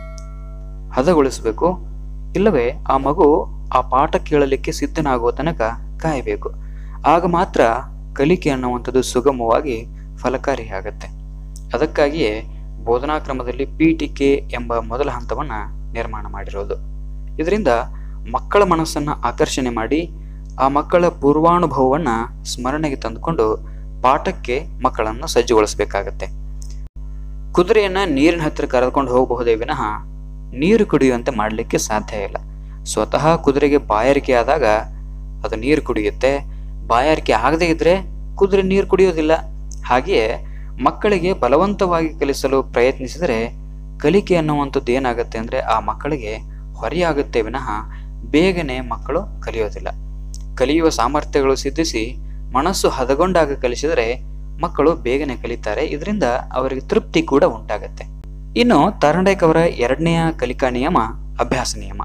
ಹದಗೊಳಿಸಬೇಕು ಇಲ್ಲವೇ ಆ ಮಗು ಆ ಪಾಠ ಕೇಳಲಿಕ್ಕೆ ಸಿದ್ಧನಾಗುವ ತನಕ ಕಾಯಬೇಕು ಆಗ ಮಾತ್ರ ಕಲಿಕೆ ಅನ್ನುವಂಥದ್ದು ಸುಗಮವಾಗಿ ಫಲಕಾರಿಯಾಗತ್ತೆ ಅದಕ್ಕಾಗಿಯೇ ಬೋಧನಾ ಕ್ರಮದಲ್ಲಿ ಪೀಠಿಕೆ ಎಂಬ ಮೊದಲ ಹಂತವನ್ನು ನಿರ್ಮಾಣ ಮಾಡಿರೋದು ಇದರಿಂದ ಮಕ್ಕಳ ಮನಸ್ಸನ್ನು ಆಕರ್ಷಣೆ ಮಾಡಿ ಆ ಮಕ್ಕಳ ಪೂರ್ವಾನುಭವವನ್ನು ಸ್ಮರಣೆಗೆ ತಂದುಕೊಂಡು ಪಾಠಕ್ಕೆ ಮಕ್ಕಳನ್ನು ಸಜ್ಜುಗೊಳಿಸಬೇಕಾಗತ್ತೆ ಕುದುರೆಯನ್ನ ನೀರಿನ ಹತ್ತಿರ ಕರೆದುಕೊಂಡು ಹೋಗಬಹುದೇ ವಿನಃ ನೀರು ಕುಡಿಯುವಂತೆ ಮಾಡಲಿಕ್ಕೆ ಸಾಧ್ಯ ಇಲ್ಲ ಸ್ವತಃ ಕುದುರೆಗೆ ಬಾಯಾರಿಕೆ ಆದಾಗ ಅದು ನೀರು ಕುಡಿಯುತ್ತೆ ಬಾಯಾರಿಕೆ ಆಗದೇ ಇದ್ರೆ ಕುದುರೆ ನೀರು ಕುಡಿಯೋದಿಲ್ಲ ಹಾಗೆಯೇ ಮಕ್ಕಳಿಗೆ ಬಲವಂತವಾಗಿ ಕಲಿಸಲು ಪ್ರಯತ್ನಿಸಿದರೆ ಕಲಿಕೆ ಅನ್ನುವಂಥದ್ದು ಏನಾಗುತ್ತೆ ಅಂದರೆ ಆ ಮಕ್ಕಳಿಗೆ ಹೊರೆಯಾಗುತ್ತೆ ವಿನಃ ಬೇಗನೆ ಮಕ್ಕಳು ಕಲಿಯೋದಿಲ್ಲ ಕಲಿಯುವ ಸಾಮರ್ಥ್ಯಗಳು ಸಿದ್ಧಿಸಿ ಮನಸ್ಸು ಹದಗೊಂಡಾಗ ಕಲಿಸಿದರೆ ಮಕ್ಕಳು ಬೇಗನೆ ಕಲಿತಾರೆ ಇದರಿಂದ ಅವರಿಗೆ ತೃಪ್ತಿ ಕೂಡ ಉಂಟಾಗತ್ತೆ ಇನ್ನು ತಾರಂಡೇಕ್ ಅವರ ಎರಡನೆಯ ಕಲಿಕಾ ನಿಯಮ ಅಭ್ಯಾಸ ನಿಯಮ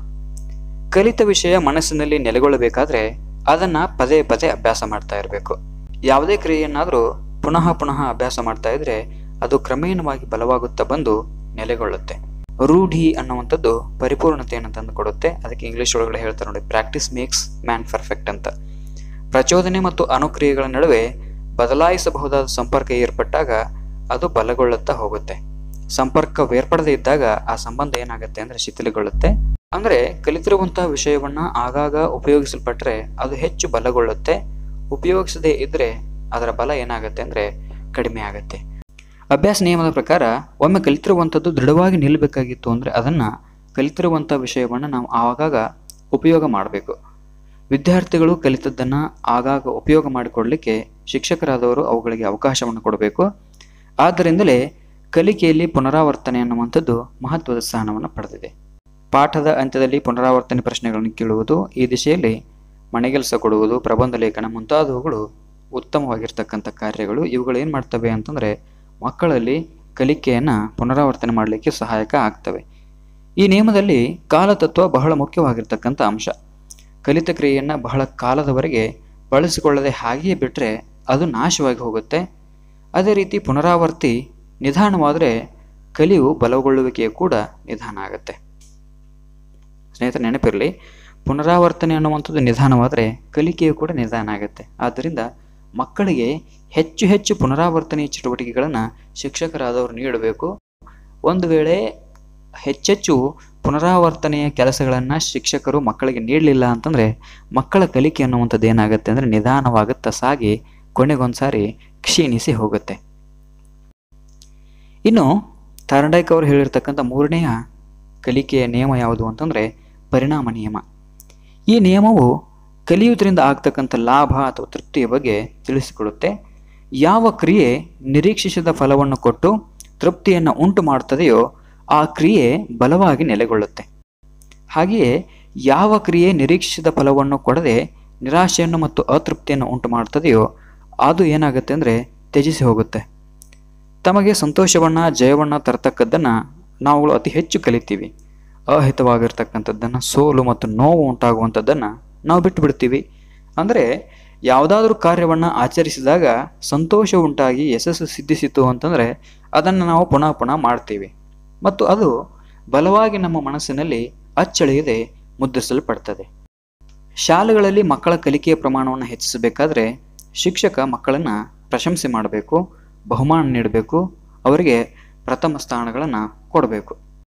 ಕಲಿತ ವಿಷಯ ಮನಸ್ಸಿನಲ್ಲಿ ನೆಲೆಗೊಳ್ಳಬೇಕಾದ್ರೆ ಅದನ್ನ ಪದೇ ಪದೇ ಅಭ್ಯಾಸ ಮಾಡ್ತಾ ಇರಬೇಕು ಯಾವುದೇ ಕ್ರಿಯೆಯನ್ನಾದರೂ ಪುನಃ ಪುನಃ ಅಭ್ಯಾಸ ಮಾಡ್ತಾ ಇದ್ರೆ ಅದು ಕ್ರಮೇಣವಾಗಿ ಬಲವಾಗುತ್ತಾ ಬಂದು ನೆಲೆಗೊಳ್ಳುತ್ತೆ ರೂಢಿ ಅನ್ನುವಂಥದ್ದು ಪರಿಪೂರ್ಣತೆಯನ್ನು ತಂದು ಕೊಡುತ್ತೆ ಅದಕ್ಕೆ ಇಂಗ್ಲಿಷ್ ಒಳಗಡೆ ಹೇಳ್ತಾರೆ ನೋಡಿ ಪ್ರಾಕ್ಟೀಸ್ ಮೇಕ್ಸ್ ಮ್ಯಾನ್ ಪರ್ಫೆಕ್ಟ್ ಅಂತ ಪ್ರಚೋದನೆ ಮತ್ತು ಅನುಕ್ರಿಯೆಗಳ ನಡುವೆ ಬದಲಾಯಿಸಬಹುದಾದ ಸಂಪರ್ಕ ಏರ್ಪಟ್ಟಾಗ ಅದು ಬಲಗೊಳ್ಳುತ್ತಾ ಹೋಗುತ್ತೆ ಸಂಪರ್ಕವೇರ್ಪಡದೇ ಇದ್ದಾಗ ಆ ಸಂಬಂಧ ಏನಾಗುತ್ತೆ ಅಂದ್ರೆ ಶಿಥಿಲಗೊಳ್ಳುತ್ತೆ ಅಂದ್ರೆ ಕಲಿತಿರುವಂತಹ ವಿಷಯವನ್ನ ಆಗಾಗ ಉಪಯೋಗಿಸಲ್ಪಟ್ರೆ ಅದು ಹೆಚ್ಚು ಬಲಗೊಳ್ಳುತ್ತೆ ಉಪಯೋಗಿಸದೇ ಇದ್ರೆ ಅದರ ಬಲ ಏನಾಗುತ್ತೆ ಅಂದ್ರೆ ಕಡಿಮೆ ಆಗುತ್ತೆ ಅಭ್ಯಾಸ ನಿಯಮದ ಪ್ರಕಾರ ಒಮ್ಮೆ ಕಲಿತಿರುವಂಥದ್ದು ದೃಢವಾಗಿ ನಿಲ್ಲಬೇಕಾಗಿತ್ತು ಅಂದ್ರೆ ಅದನ್ನ ಕಲಿತಿರುವಂತಹ ವಿಷಯವನ್ನ ನಾವು ಆಗಾಗ ಉಪಯೋಗ ಮಾಡಬೇಕು ವಿದ್ಯಾರ್ಥಿಗಳು ಕಲಿತದ್ದನ್ನ ಆಗಾಗ ಉಪಯೋಗ ಮಾಡಿಕೊಡ್ಲಿಕ್ಕೆ ಶಿಕ್ಷಕರಾದವರು ಅವುಗಳಿಗೆ ಅವಕಾಶವನ್ನು ಕೊಡಬೇಕು ಆದ್ದರಿಂದಲೇ ಕಲಿಕೆಯಲ್ಲಿ ಪುನರಾವರ್ತನೆ ಅನ್ನುವಂಥದ್ದು ಮಹತ್ವದ ಸ್ಥಾನವನ್ನು ಪಡೆದಿದೆ ಪಾಠದ ಅಂತ್ಯದಲ್ಲಿ ಪುನರಾವರ್ತನೆ ಪ್ರಶ್ನೆಗಳನ್ನು ಕೇಳುವುದು ಈ ದಿಶೆಯಲ್ಲಿ ಮನೆಗೆಲಸ ಕೊಡುವುದು ಪ್ರಬಂಧ ಲೇಖನ ಮುಂತಾದವುಗಳು ಉತ್ತಮವಾಗಿರ್ತಕ್ಕಂಥ ಕಾರ್ಯಗಳು ಇವುಗಳು ಏನು ಮಾಡ್ತವೆ ಅಂತಂದರೆ ಮಕ್ಕಳಲ್ಲಿ ಕಲಿಕೆಯನ್ನು ಪುನರಾವರ್ತನೆ ಮಾಡಲಿಕ್ಕೆ ಸಹಾಯಕ ಆಗ್ತವೆ ಈ ನಿಯಮದಲ್ಲಿ ಕಾಲತತ್ವ ಬಹಳ ಮುಖ್ಯವಾಗಿರ್ತಕ್ಕಂಥ ಅಂಶ ಕಲಿತ ಕ್ರಿಯೆಯನ್ನು ಬಹಳ ಕಾಲದವರೆಗೆ ಬಳಸಿಕೊಳ್ಳದೆ ಹಾಗೆಯೇ ಬಿಟ್ಟರೆ ಅದು ನಾಶವಾಗಿ ಹೋಗುತ್ತೆ ಅದೇ ರೀತಿ ಪುನರಾವರ್ತಿ ನಿಧಾನವಾದರೆ ಕಲಿಯು ಬಲಗೊಳ್ಳುವಿಕೆಯು ಕೂಡ ನಿಧಾನ ಆಗುತ್ತೆ ಸ್ನೇಹಿತರೆ ನೆನಪಿರಲಿ ಪುನರಾವರ್ತನೆ ಅನ್ನುವಂಥದ್ದು ನಿಧಾನವಾದರೆ ಕಲಿಕೆಯು ಕೂಡ ನಿಧಾನ ಆಗುತ್ತೆ ಆದ್ದರಿಂದ ಮಕ್ಕಳಿಗೆ ಹೆಚ್ಚು ಹೆಚ್ಚು ಪುನರಾವರ್ತನೆಯ ಚಟುವಟಿಕೆಗಳನ್ನು ಶಿಕ್ಷಕರಾದವರು ನೀಡಬೇಕು ಒಂದು ವೇಳೆ ಹೆಚ್ಚೆಚ್ಚು ಪುನರಾವರ್ತನೆಯ ಕೆಲಸಗಳನ್ನು ಶಿಕ್ಷಕರು ಮಕ್ಕಳಿಗೆ ನೀಡಲಿಲ್ಲ ಅಂತಂದರೆ ಮಕ್ಕಳ ಕಲಿಕೆ ಅನ್ನುವಂಥದ್ದು ಏನಾಗುತ್ತೆ ಅಂದರೆ ನಿಧಾನವಾಗುತ್ತಾ ಸಾಗಿ ಕೊನೆಗೊಂದ್ಸಾರಿ ಕ್ಷೀಣಿಸಿ ಹೋಗುತ್ತೆ ಇನ್ನು ತಾರಂಡೈಕ್ ಅವರು ಹೇಳಿರ್ತಕ್ಕಂಥ ಮೂರನೆಯ ಕಲಿಕೆಯ ನಿಯಮ ಯಾವುದು ಅಂತಂದರೆ ಪರಿಣಾಮ ನಿಯಮ ಈ ನಿಯಮವು ಕಲಿಯುವುದರಿಂದ ಆಗ್ತಕ್ಕಂಥ ಲಾಭ ಅಥವಾ ತೃಪ್ತಿಯ ಬಗ್ಗೆ ತಿಳಿಸಿಕೊಡುತ್ತೆ ಯಾವ ಕ್ರಿಯೆ ನಿರೀಕ್ಷಿಸಿದ ಫಲವನ್ನು ಕೊಟ್ಟು ತೃಪ್ತಿಯನ್ನು ಉಂಟು ಮಾಡುತ್ತದೆಯೋ ಆ ಕ್ರಿಯೆ ಬಲವಾಗಿ ನೆಲೆಗೊಳ್ಳುತ್ತೆ ಹಾಗೆಯೇ ಯಾವ ಕ್ರಿಯೆ ನಿರೀಕ್ಷಿಸಿದ ಫಲವನ್ನು ಕೊಡದೆ ನಿರಾಶೆಯನ್ನು ಮತ್ತು ಅತೃಪ್ತಿಯನ್ನು ಉಂಟು ಮಾಡುತ್ತದೆಯೋ ಅದು ಏನಾಗುತ್ತೆ ಅಂದರೆ ತ್ಯಜಿಸಿ ಹೋಗುತ್ತೆ ತಮಗೆ ಸಂತೋಷವನ್ನು ಜಯವನ್ನು ತರತಕ್ಕದ್ದನ್ನು ನಾವುಗಳು ಅತಿ ಹೆಚ್ಚು ಕಲಿತೀವಿ ಅಹಿತವಾಗಿರ್ತಕ್ಕಂಥದ್ದನ್ನು ಸೋಲು ಮತ್ತು ನೋವು ಉಂಟಾಗುವಂಥದ್ದನ್ನು ನಾವು ಬಿಟ್ಟು ಬಿಡ್ತೀವಿ ಅಂದರೆ ಯಾವುದಾದ್ರೂ ಕಾರ್ಯವನ್ನು ಆಚರಿಸಿದಾಗ ಸಂತೋಷ ಉಂಟಾಗಿ ಯಶಸ್ಸು ಸಿದ್ಧಿಸಿತು ಅಂತಂದರೆ ಅದನ್ನು ನಾವು ಪುನಃ ಪುನಃ ಮಾಡ್ತೀವಿ ಮತ್ತು ಅದು ಬಲವಾಗಿ ನಮ್ಮ ಮನಸ್ಸಿನಲ್ಲಿ ಅಚ್ಚಳಿಯದೆ ಮುದ್ರಿಸಲ್ಪಡ್ತದೆ ಶಾಲೆಗಳಲ್ಲಿ ಮಕ್ಕಳ ಕಲಿಕೆಯ ಪ್ರಮಾಣವನ್ನು ಹೆಚ್ಚಿಸಬೇಕಾದ್ರೆ ಶಿಕ್ಷಕ ಮಕ್ಕಳನ್ನು ಪ್ರಶಂಸೆ ಮಾಡಬೇಕು ಬಹುಮಾನ ನೀಡಬೇಕು ಅವರಿಗೆ ಪ್ರಥಮ ಸ್ಥಾನಗಳನ್ನು ಕೊಡಬೇಕು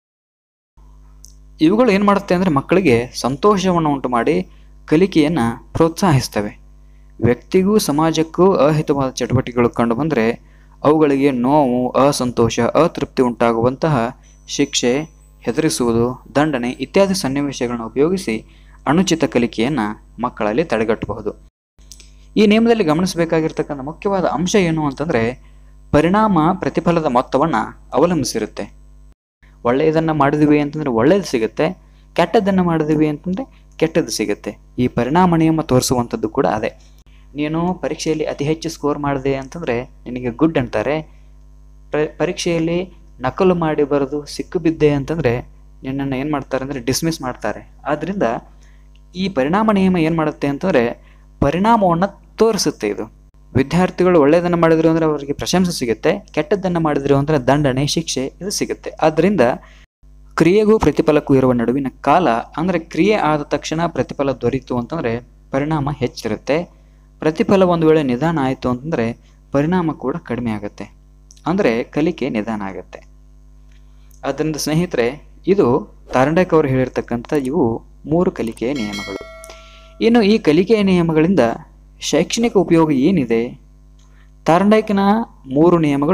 ಇವುಗಳು ಏನು ಮಾಡುತ್ತೆ ಅಂದರೆ ಮಕ್ಕಳಿಗೆ ಸಂತೋಷವನ್ನು ಉಂಟು ಮಾಡಿ ಕಲಿಕೆಯನ್ನು ಪ್ರೋತ್ಸಾಹಿಸ್ತವೆ ವ್ಯಕ್ತಿಗೂ ಸಮಾಜಕ್ಕೂ ಅಹಿತವಾದ ಚಟುವಟಿಕೆಗಳು ಕಂಡು ಬಂದರೆ ಅವುಗಳಿಗೆ ನೋವು ಅಸಂತೋಷ ಅತೃಪ್ತಿ ಉಂಟಾಗುವಂತಹ ಶಿಕ್ಷೆ ಹೆದರಿಸುವುದು ದಂಡನೆ ಇತ್ಯಾದಿ ಸನ್ನಿವೇಶಗಳನ್ನು ಉಪಯೋಗಿಸಿ ಅನುಚಿತ ಕಲಿಕೆಯನ್ನು ಮಕ್ಕಳಲ್ಲಿ ತಡೆಗಟ್ಟಬಹುದು ಈ ನಿಯಮದಲ್ಲಿ ಗಮನಿಸಬೇಕಾಗಿರ್ತಕ್ಕಂಥ ಮುಖ್ಯವಾದ ಅಂಶ ಏನು ಅಂತಂದರೆ ಪರಿಣಾಮ ಪ್ರತಿಫಲದ ಮೊತ್ತವನ್ನು ಅವಲಂಬಿಸಿರುತ್ತೆ ಒಳ್ಳೆಯದನ್ನು ಮಾಡಿದ್ವಿ ಅಂತಂದರೆ ಒಳ್ಳೆಯದು ಸಿಗುತ್ತೆ ಕೆಟ್ಟದ್ದನ್ನು ಮಾಡಿದ್ವಿ ಅಂತಂದರೆ ಕೆಟ್ಟದ್ದು ಸಿಗುತ್ತೆ ಈ ಪರಿಣಾಮ ನಿಯಮ ತೋರಿಸುವಂಥದ್ದು ಕೂಡ ಅದೇ ನೀನು ಪರೀಕ್ಷೆಯಲ್ಲಿ ಅತಿ ಹೆಚ್ಚು ಸ್ಕೋರ್ ಮಾಡಿದೆ ಅಂತಂದರೆ ನಿನಗೆ ಗುಡ್ ಅಂತಾರೆ ಪರೀಕ್ಷೆಯಲ್ಲಿ ನಕಲು ಮಾಡಿ ಬರೆದು ಸಿಕ್ಕು ಬಿದ್ದೆ ಅಂತಂದರೆ ನಿನ್ನನ್ನು ಏನು ಮಾಡ್ತಾರೆ ಅಂದರೆ ಡಿಸ್ಮಿಸ್ ಮಾಡ್ತಾರೆ ಆದ್ದರಿಂದ ಈ ಪರಿಣಾಮ ನಿಯಮ ಏನು ಮಾಡುತ್ತೆ ಅಂತಂದರೆ ಪರಿಣಾಮವನ್ನು ತೋರಿಸುತ್ತೆ ಇದು ವಿದ್ಯಾರ್ಥಿಗಳು ಒಳ್ಳೆಯದನ್ನು ಮಾಡಿದ್ರು ಅಂದರೆ ಅವರಿಗೆ ಪ್ರಶಂಸೆ ಸಿಗುತ್ತೆ ಕೆಟ್ಟದ್ದನ್ನು ಮಾಡಿದ್ರು ಅಂದರೆ ದಂಡನೆ ಶಿಕ್ಷೆ ಇದು ಸಿಗುತ್ತೆ ಆದ್ದರಿಂದ ಕ್ರಿಯೆಗೂ ಪ್ರತಿಫಲಕ್ಕೂ ಇರುವ ನಡುವಿನ ಕಾಲ ಅಂದರೆ ಕ್ರಿಯೆ ಆದ ತಕ್ಷಣ ಪ್ರತಿಫಲ ದೊರೀತು ಅಂತಂದರೆ ಪರಿಣಾಮ ಹೆಚ್ಚಿರುತ್ತೆ ಪ್ರತಿಫಲ ಒಂದು ವೇಳೆ ನಿಧಾನ ಆಯಿತು ಅಂತಂದರೆ ಪರಿಣಾಮ ಕೂಡ ಕಡಿಮೆ ಆಗುತ್ತೆ ಅಂದರೆ ಕಲಿಕೆ ನಿಧಾನ ಆಗುತ್ತೆ ಆದ್ದರಿಂದ ಸ್ನೇಹಿತರೆ ಇದು ತಾರಂಡಕ್ ಅವರು ಹೇಳಿರ್ತಕ್ಕಂಥ ಇವು ಮೂರು ಕಲಿಕೆಯ ನಿಯಮಗಳು ಇನ್ನು ಈ ಕಲಿಕೆಯ ನಿಯಮಗಳಿಂದ ಶೈಕ್ಷಣಿಕ ಉಪಯೋಗ ಏನಿದೆ ತಾರಂಡೈಕಿನ ಮೂರು ನಿಯಮಗಳು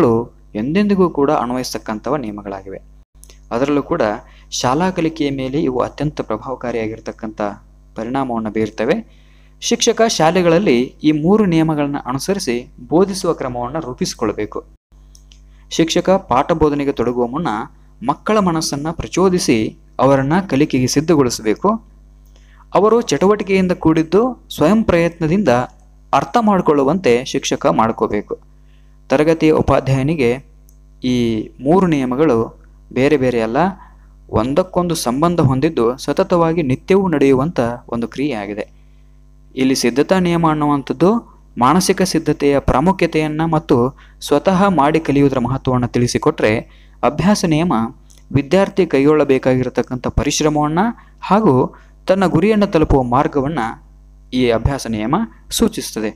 ಎಂದೆಂದಿಗೂ ಕೂಡ ಅನ್ವಯಿಸ್ತಕ್ಕಂಥವ ನಿಯಮಗಳಾಗಿವೆ ಅದರಲ್ಲೂ ಕೂಡ ಶಾಲಾ ಕಲಿಕೆಯ ಮೇಲೆ ಇವು ಅತ್ಯಂತ ಪ್ರಭಾವಕಾರಿಯಾಗಿರ್ತಕ್ಕಂಥ ಪರಿಣಾಮವನ್ನು ಬೀರ್ತವೆ ಶಿಕ್ಷಕ ಶಾಲೆಗಳಲ್ಲಿ ಈ ಮೂರು ನಿಯಮಗಳನ್ನು ಅನುಸರಿಸಿ ಬೋಧಿಸುವ ಕ್ರಮವನ್ನು ರೂಪಿಸಿಕೊಳ್ಳಬೇಕು ಶಿಕ್ಷಕ ಪಾಠ ಬೋಧನೆಗೆ ತೊಡಗುವ ಮುನ್ನ ಮಕ್ಕಳ ಮನಸ್ಸನ್ನು ಪ್ರಚೋದಿಸಿ ಅವರನ್ನು ಕಲಿಕೆಗೆ ಸಿದ್ಧಗೊಳಿಸಬೇಕು ಅವರು ಚಟುವಟಿಕೆಯಿಂದ ಕೂಡಿದ್ದು ಸ್ವಯಂ ಪ್ರಯತ್ನದಿಂದ ಅರ್ಥ ಮಾಡಿಕೊಳ್ಳುವಂತೆ ಶಿಕ್ಷಕ ಮಾಡ್ಕೋಬೇಕು ತರಗತಿಯ ಉಪಾಧ್ಯಾಯನಿಗೆ ಈ ಮೂರು ನಿಯಮಗಳು ಬೇರೆ ಬೇರೆ ಅಲ್ಲ ಒಂದಕ್ಕೊಂದು ಸಂಬಂಧ ಹೊಂದಿದ್ದು ಸತತವಾಗಿ ನಿತ್ಯವೂ ನಡೆಯುವಂಥ ಒಂದು ಕ್ರಿಯೆ ಆಗಿದೆ ಇಲ್ಲಿ ಸಿದ್ಧತಾ ನಿಯಮ ಅನ್ನುವಂಥದ್ದು ಮಾನಸಿಕ ಸಿದ್ಧತೆಯ ಪ್ರಾಮುಖ್ಯತೆಯನ್ನು ಮತ್ತು ಸ್ವತಃ ಮಾಡಿ ಕಲಿಯುವುದರ ಮಹತ್ವವನ್ನು ತಿಳಿಸಿಕೊಟ್ರೆ ಅಭ್ಯಾಸ ನಿಯಮ ವಿದ್ಯಾರ್ಥಿ ಕೈಗೊಳ್ಳಬೇಕಾಗಿರತಕ್ಕಂಥ ಪರಿಶ್ರಮವನ್ನು ಹಾಗೂ ತನ್ನ ಗುರಿಯನ್ನು ತಲುಪುವ ಮಾರ್ಗವನ್ನು ಈ ಅಭ್ಯಾಸ ನಿಯಮ ಸೂಚಿಸುತ್ತದೆ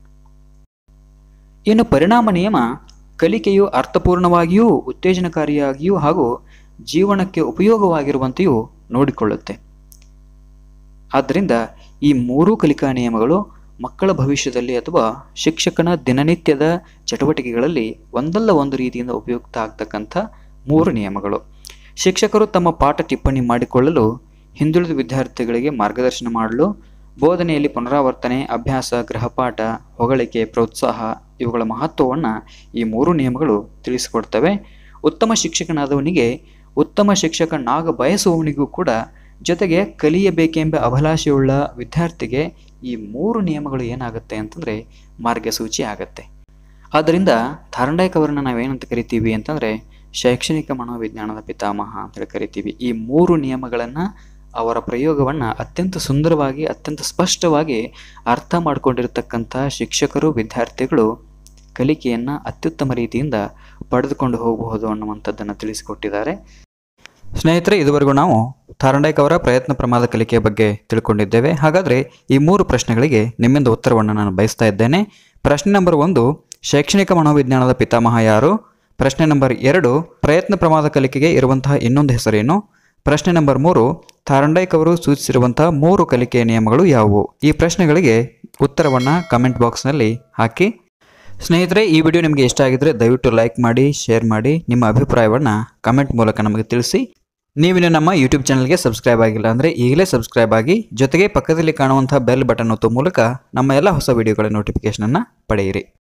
ಇನ್ನು ಪರಿಣಾಮ ನಿಯಮ ಕಲಿಕೆಯು ಅರ್ಥಪೂರ್ಣವಾಗಿಯೂ ಉತ್ತೇಜನಕಾರಿಯಾಗಿಯೂ ಹಾಗೂ ಜೀವನಕ್ಕೆ ಉಪಯೋಗವಾಗಿರುವಂತೆಯೂ ನೋಡಿಕೊಳ್ಳುತ್ತೆ ಆದ್ದರಿಂದ ಈ ಮೂರೂ ಕಲಿಕಾ ನಿಯಮಗಳು ಮಕ್ಕಳ ಭವಿಷ್ಯದಲ್ಲಿ ಅಥವಾ ಶಿಕ್ಷಕನ ದಿನನಿತ್ಯದ ಚಟುವಟಿಕೆಗಳಲ್ಲಿ ಒಂದಲ್ಲ ಒಂದು ರೀತಿಯಿಂದ ಉಪಯುಕ್ತ ಆಗ್ತಕ್ಕಂಥ ಮೂರು ನಿಯಮಗಳು ಶಿಕ್ಷಕರು ತಮ್ಮ ಪಾಠ ಟಿಪ್ಪಣಿ ಮಾಡಿಕೊಳ್ಳಲು ಹಿಂದುಳಿದ ವಿದ್ಯಾರ್ಥಿಗಳಿಗೆ ಮಾರ್ಗದರ್ಶನ ಮಾಡಲು ಬೋಧನೆಯಲ್ಲಿ ಪುನರಾವರ್ತನೆ ಅಭ್ಯಾಸ ಗೃಹಪಾಠ ಹೊಗಳಿಕೆ ಪ್ರೋತ್ಸಾಹ ಇವುಗಳ ಮಹತ್ವವನ್ನು ಈ ಮೂರು ನಿಯಮಗಳು ತಿಳಿಸಿಕೊಡ್ತವೆ ಉತ್ತಮ ಶಿಕ್ಷಕನಾದವನಿಗೆ ಉತ್ತಮ ಶಿಕ್ಷಕನಾಗ ಬಯಸುವವನಿಗೂ ಕೂಡ ಜೊತೆಗೆ ಕಲಿಯಬೇಕೆಂಬ ಅಭಿಲಾಷೆಯುಳ್ಳ ವಿದ್ಯಾರ್ಥಿಗೆ ಈ ಮೂರು ನಿಯಮಗಳು ಏನಾಗುತ್ತೆ ಅಂತಂದರೆ ಮಾರ್ಗಸೂಚಿ ಆಗತ್ತೆ ಆದ್ದರಿಂದ ಥಾರ್ಂಡೈಕ್ ಅವರನ್ನು ನಾವೇನಂತ ಕರಿತೀವಿ ಅಂತಂದರೆ ಶೈಕ್ಷಣಿಕ ಮನೋವಿಜ್ಞಾನದ ಪಿತಾಮಹ ಅಂತೇಳಿ ಕರಿತೀವಿ ಈ ಮೂರು ನಿಯಮಗಳನ್ನು ಅವರ ಪ್ರಯೋಗವನ್ನು ಅತ್ಯಂತ ಸುಂದರವಾಗಿ ಅತ್ಯಂತ ಸ್ಪಷ್ಟವಾಗಿ ಅರ್ಥ ಮಾಡಿಕೊಂಡಿರತಕ್ಕಂಥ ಶಿಕ್ಷಕರು ವಿದ್ಯಾರ್ಥಿಗಳು ಕಲಿಕೆಯನ್ನು ಅತ್ಯುತ್ತಮ ರೀತಿಯಿಂದ ಪಡೆದುಕೊಂಡು ಹೋಗಬಹುದು ಅನ್ನುವಂಥದ್ದನ್ನು ತಿಳಿಸಿಕೊಟ್ಟಿದ್ದಾರೆ ಸ್ನೇಹಿತರೆ ಇದುವರೆಗೂ ನಾವು ಥಾರಂಡೈಕ್ ಅವರ ಪ್ರಯತ್ನ ಪ್ರಮಾದ ಕಲಿಕೆಯ ಬಗ್ಗೆ ತಿಳ್ಕೊಂಡಿದ್ದೇವೆ ಹಾಗಾದರೆ ಈ ಮೂರು ಪ್ರಶ್ನೆಗಳಿಗೆ ನಿಮ್ಮಿಂದ ಉತ್ತರವನ್ನು ನಾನು ಬಯಸ್ತಾ ಇದ್ದೇನೆ ಪ್ರಶ್ನೆ ನಂಬರ್ ಒಂದು ಶೈಕ್ಷಣಿಕ ಮನೋವಿಜ್ಞಾನದ ಪಿತಾಮಹ ಯಾರು ಪ್ರಶ್ನೆ ನಂಬರ್ ಎರಡು ಪ್ರಯತ್ನ ಪ್ರಮಾದ ಕಲಿಕೆಗೆ ಇರುವಂತಹ ಇನ್ನೊಂದು ಹೆಸರೇನು ಪ್ರಶ್ನೆ ನಂಬರ್ ಮೂರು ಥಾರಂಡೈಕ್ ಅವರು ಸೂಚಿಸಿರುವಂತಹ ಮೂರು ಕಲಿಕೆಯ ನಿಯಮಗಳು ಯಾವುವು ಈ ಪ್ರಶ್ನೆಗಳಿಗೆ ಉತ್ತರವನ್ನು ಕಮೆಂಟ್ ಬಾಕ್ಸ್ನಲ್ಲಿ ಹಾಕಿ ಸ್ನೇಹಿತರೆ ಈ ವಿಡಿಯೋ ನಿಮಗೆ ಇಷ್ಟ ಆಗಿದ್ರೆ ದಯವಿಟ್ಟು ಲೈಕ್ ಮಾಡಿ ಶೇರ್ ಮಾಡಿ ನಿಮ್ಮ ಅಭಿಪ್ರಾಯವನ್ನು ಕಮೆಂಟ್ ಮೂಲಕ ನಮಗೆ ತಿಳಿಸಿ ನೀವಿನ್ನು ನಮ್ಮ ಯೂಟ್ಯೂಬ್ ಚಾನಲ್ಗೆ ಸಬ್ಸ್ಕ್ರೈಬ್ ಆಗಿಲ್ಲ ಅಂದರೆ ಈಗಲೇ ಸಬ್ಸ್ಕ್ರೈಬ್ ಆಗಿ ಜೊತೆಗೆ ಪಕ್ಕದಲ್ಲಿ ಕಾಣುವಂಥ ಬೆಲ್ ಬಟನ್ ಒತ್ತುವ ಮೂಲಕ ನಮ್ಮ ಎಲ್ಲ ಹೊಸ ವಿಡಿಯೋಗಳ ನೋಟಿಫಿಕೇಷನನ್ನು ಪಡೆಯಿರಿ